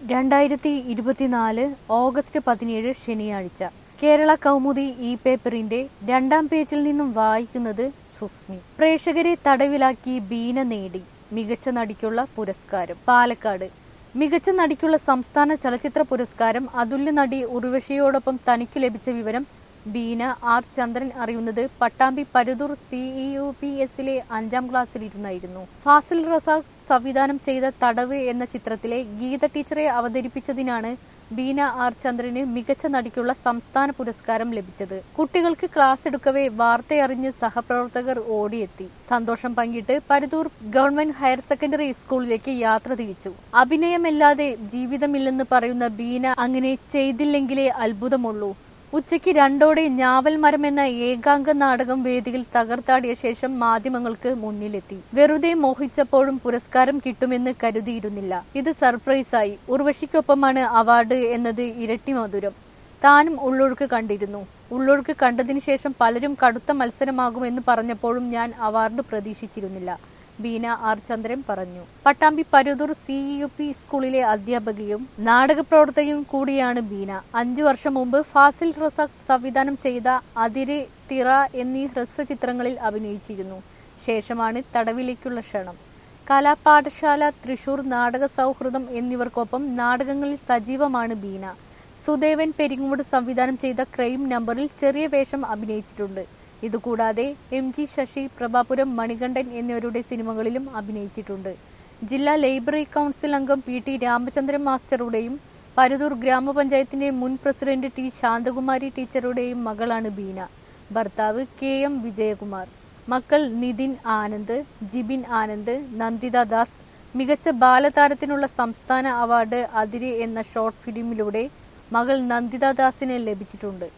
രണ്ടായിരത്തി ഇരുപത്തിനാല് ഓഗസ്റ്റ് പതിനേഴ് ശനിയാഴ്ച കേരള കൗമുദി ഇ പേപ്പറിന്റെ രണ്ടാം പേജിൽ നിന്നും വായിക്കുന്നത് സുസ്മി പ്രേക്ഷകരെ തടവിലാക്കി ബീന നേടി മികച്ച നടിക്കുള്ള പുരസ്കാരം പാലക്കാട് മികച്ച നടിക്കുള്ള സംസ്ഥാന ചലച്ചിത്ര പുരസ്കാരം അതുല്യ നടി ഉർവശിയോടൊപ്പം തനിക്കു ലഭിച്ച വിവരം ബീന ആർ ചന്ദ്രൻ അറിയുന്നത് Pattambi Paruthur C E U P എസിലെ അഞ്ചാം ക്ലാസ്സിലിരുന്നായിരുന്നു ഫാസിൽ റസാഖ് സംവിധാനം ചെയ്ത തടവ് എന്ന ചിത്രത്തിലെ ഗീത ടീച്ചറെ അവതരിപ്പിച്ചതിനാണ് ബീന ആർ ചന്ദ്രന് മികച്ച നടിക്കുള്ള സംസ്ഥാന പുരസ്കാരം ലഭിച്ചത് കുട്ടികൾക്ക് ക്ലാസ് എടുക്കവേ വാർത്തയറിഞ്ഞ് സഹപ്രവർത്തകർ ഓടിയെത്തി സന്തോഷം പങ്കിട്ട് പരുതൂർ ഗവൺമെന്റ് ഹയർ സെക്കൻഡറി സ്കൂളിലേക്ക് യാത്ര തിരിച്ചു അഭിനയമല്ലാതെ ജീവിതമില്ലെന്ന് പറയുന്ന ബീന അങ്ങനെ ചെയ്തില്ലെങ്കിലേ അത്ഭുതമുള്ളൂ ഉച്ചയ്ക്ക് രണ്ടോടെ ഞാവൽ മരം എന്ന ഏകാംഗ നാടകം വേദിയിൽ തകർത്താടിയ ശേഷം മാധ്യമങ്ങൾക്ക് മുന്നിലെത്തി വെറുതെ മോഹിച്ചപ്പോഴും പുരസ്കാരം കിട്ടുമെന്ന് കരുതിയിരുന്നില്ല ഇത് സർപ്രൈസായി ഉർവശിക്കൊപ്പമാണ് അവാർഡ് എന്നത് ഇരട്ടി മധുരം താനും ഉള്ളൊഴുക്ക് കണ്ടിരുന്നു ഉള്ളൊഴുക്ക് കണ്ടതിനു ശേഷം പലരും കടുത്ത മത്സരമാകുമെന്ന് പറഞ്ഞപ്പോഴും ഞാൻ അവാർഡ് പ്രതീക്ഷിച്ചിരുന്നില്ല ബീന ആർ ചന്ദ്രൻ പറഞ്ഞു Pattambi Paruthur C U P സ്കൂളിലെ അധ്യാപകയും നാടക പ്രവർത്തകയും കൂടിയാണ് ബീന അഞ്ചു വർഷം മുമ്പ് ഫാസിൽ റസാഖ് സംവിധാനം ചെയ്ത അതിര് തിറ എന്നീ ഹ്രസ്വ ചിത്രങ്ങളിൽ അഭിനയിച്ചിരുന്നു ശേഷമാണ് തടവിലേക്കുള്ള ക്ഷണം കലാപാഠശാല തൃശൂർ നാടക സൗഹൃദം എന്നിവർക്കൊപ്പം നാടകങ്ങളിൽ സജീവമാണ് ബീന സുദേവൻ പെരിങ്ങോട് സംവിധാനം ചെയ്ത ക്രൈം നമ്പറിൽ ചെറിയ വേഷം അഭിനയിച്ചിട്ടുണ്ട് ഇതുകൂടാതെ എം ജി ശശി പ്രഭാപുരം മണികണ്ഠൻ എന്നിവരുടെ സിനിമകളിലും അഭിനയിച്ചിട്ടുണ്ട് ജില്ലാ ലൈബ്രറി കൗൺസിൽ അംഗം പി ടി രാമചന്ദ്രൻ മാസ്റ്ററുടെയും പരുതൂർ ഗ്രാമപഞ്ചായത്തിന്റെ മുൻ പ്രസിഡന്റ് ടി ശാന്തകുമാരി ടീച്ചറുടെയും മകളാണ് ബീന ഭർത്താവ് കെ എം വിജയകുമാർ മക്കൾ നിതിൻ ആനന്ദ് ജിബിൻ ആനന്ദ് നന്ദിത ദാസ് മികച്ച ബാലതാരത്തിനുള്ള സംസ്ഥാന അവാർഡ് അതിര് എന്ന ഷോർട്ട് ഫിലിമിലൂടെ മകൾ നന്ദിത ദാസിന് ലഭിച്ചിട്ടുണ്ട്